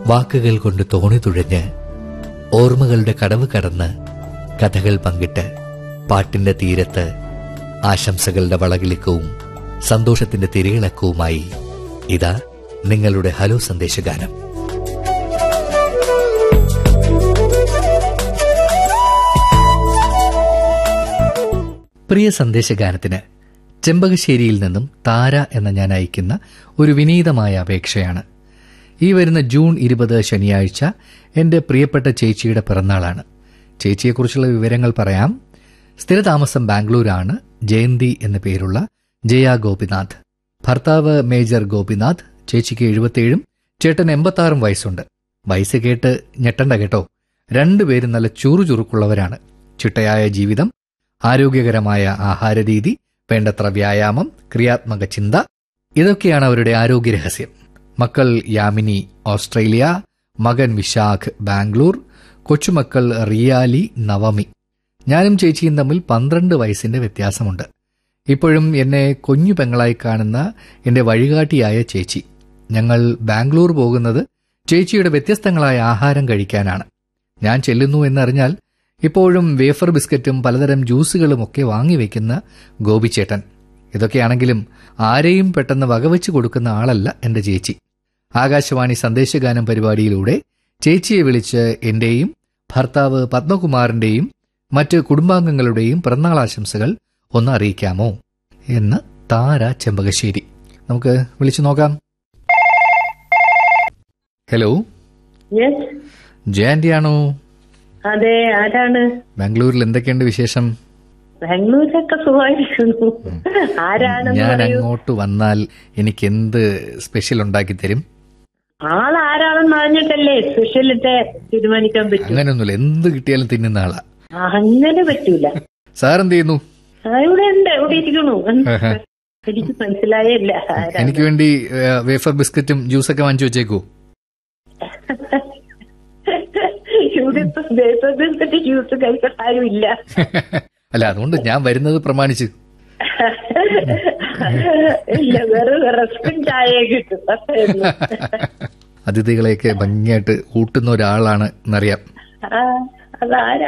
വാക്കുകൾ കൊണ്ട് തോണി തുഴഞ്ഞ് ഓർമ്മകളുടെ കടവ് കടന്ന് കഥകൾ പങ്കിട്ട് പാട്ടിന്റെ തീരത്ത് ആശംസകളുടെ വളകിളിക്കവും സന്തോഷത്തിന്റെ തിരയിളക്കവുമായി ഇതാ നിങ്ങളുടെ ഹലോ സന്ദേശഗാനം പ്രിയ സന്ദേശഗാനത്തിന് ചെമ്പകശ്ശേരിയിൽ നിന്നും താര എന്ന ഞാൻ അയക്കുന്ന ഒരു വിനീതമായ അപേക്ഷയാണ് ഈ വരുന്ന ജൂൺ ഇരുപത് ശനിയാഴ്ച എന്റെ പ്രിയപ്പെട്ട ചേച്ചിയുടെ പിറന്നാളാണ് ചേച്ചിയെക്കുറിച്ചുള്ള വിവരങ്ങൾ പറയാം സ്ഥിരതാമസം ബാംഗ്ലൂരാണ് ജയന്തി എന്ന പേരുള്ള ജയ ഗോപിനാഥ് ഭർത്താവ് മേജർ ഗോപിനാഥ് ചേച്ചിക്ക് എഴുപത്തിയേഴും ചേട്ടൻ എൺപത്താറും വയസ്സുണ്ട് വയസ്സ് കേട്ട് ഞെട്ടണ്ട കേട്ടോ രണ്ടുപേരും നല്ല ചുറുചുറുക്കുള്ളവരാണ് ചിട്ടയായ ജീവിതം ആരോഗ്യകരമായ ആഹാരരീതി വേണ്ടത്ര വ്യായാമം ക്രിയാത്മക ചിന്ത ഇതൊക്കെയാണ് അവരുടെ ആരോഗ്യ രഹസ്യം മക്കൾ യാമിനി ഓസ്ട്രേലിയ മകൻ വിശാഖ് ബാംഗ്ലൂർ കൊച്ചുമക്കൾ റിയാലി നവമി ഞാനും ചേച്ചിയും തമ്മിൽ പന്ത്രണ്ട് വയസ്സിന്റെ വ്യത്യാസമുണ്ട് ഇപ്പോഴും എന്നെ കുഞ്ഞു പെങ്ങളായി കാണുന്ന എന്റെ വഴികാട്ടിയായ ചേച്ചി ഞങ്ങൾ ബാംഗ്ലൂർ പോകുന്നത് ചേച്ചിയുടെ വ്യത്യസ്തങ്ങളായ ആഹാരം കഴിക്കാനാണ് ഞാൻ ചെല്ലുന്നു എന്നറിഞ്ഞാൽ ഇപ്പോഴും വേഫർ ബിസ്ക്കറ്റും പലതരം ജ്യൂസുകളും ഒക്കെ വാങ്ങിവെക്കുന്ന ഗോപിച്ചേട്ടൻ ഇതൊക്കെയാണെങ്കിലും ആരെയും പെട്ടെന്ന് വകവെച്ച് കൊടുക്കുന്ന ആളല്ല എന്റെ ചേച്ചി ആകാശവാണി സന്ദേശഗാനം പരിപാടിയിലൂടെ ചേച്ചിയെ വിളിച്ച് എന്റെയും ഭർത്താവ് പത്മകുമാറിന്റെയും മറ്റ് കുടുംബാംഗങ്ങളുടെയും പിറന്നാൾ ആശംസകൾ ഒന്ന് അറിയിക്കാമോ എന്ന് താര ചെമ്പകശ്ശേരി നമുക്ക് വിളിച്ചു നോക്കാം ഹലോ യെസ് ജയന്റിയാണോ അതെ ആരാണ് ബാംഗ്ലൂരിൽ എന്തൊക്കെയുണ്ട് വിശേഷം ബാംഗ്ലൂരൊക്കെ സുഖമായിരിക്കുന്നു ആരാണെന്ന് ഞാൻ പറയൂ അങ്ങോട്ട് വന്നാൽ എനിക്ക് എന്ത് സ്പെഷ്യൽ ഉണ്ടാക്കി തരും ആൾ ആരാണെന്ന് അറിഞ്ഞിട്ടല്ലേ സ്പെഷ്യലിട്ട് തീരുമാനിക്കാൻ പറ്റൂ അങ്ങനെയൊന്നുമില്ല എന്ത് കിട്ടിയാലും തിന്നുന്ന ആളാ അങ്ങനെ പറ്റൂല സാർ എന്ത് ചെയ്യുന്നു ആ, ഇവിടെ ഉണ്ട് ഇവിടെ ഇരിക്കണു എനിക്ക് മനസ്സിലായില്ല ആരാ എനിക്ക് വേണ്ടി ഏ, വേഫർ ബിസ്ക്കറ്റും ജ്യൂസൊക്കെ വാങ്ങിച്ചു വെച്ചേക്കൂ ഇവിടെ ഇപ്പൊ ദേശത്തിന്റെ ജ്യൂസ് കഴിക്കാൻ ആരുമില്ല അല്ല അതുകൊണ്ട് ഞാൻ വരുന്നത് പ്രമാണിച്ച് ഇല്ല വെറും റസ്കും ചായ കിട്ടും അത്രേ ഉള്ളൂ. അതിഥികളെയൊക്കെ ഭംഗിയായിട്ട് ഊട്ടുന്ന ഒരാളാണ് എന്നറിയാം ആ, അതാരാ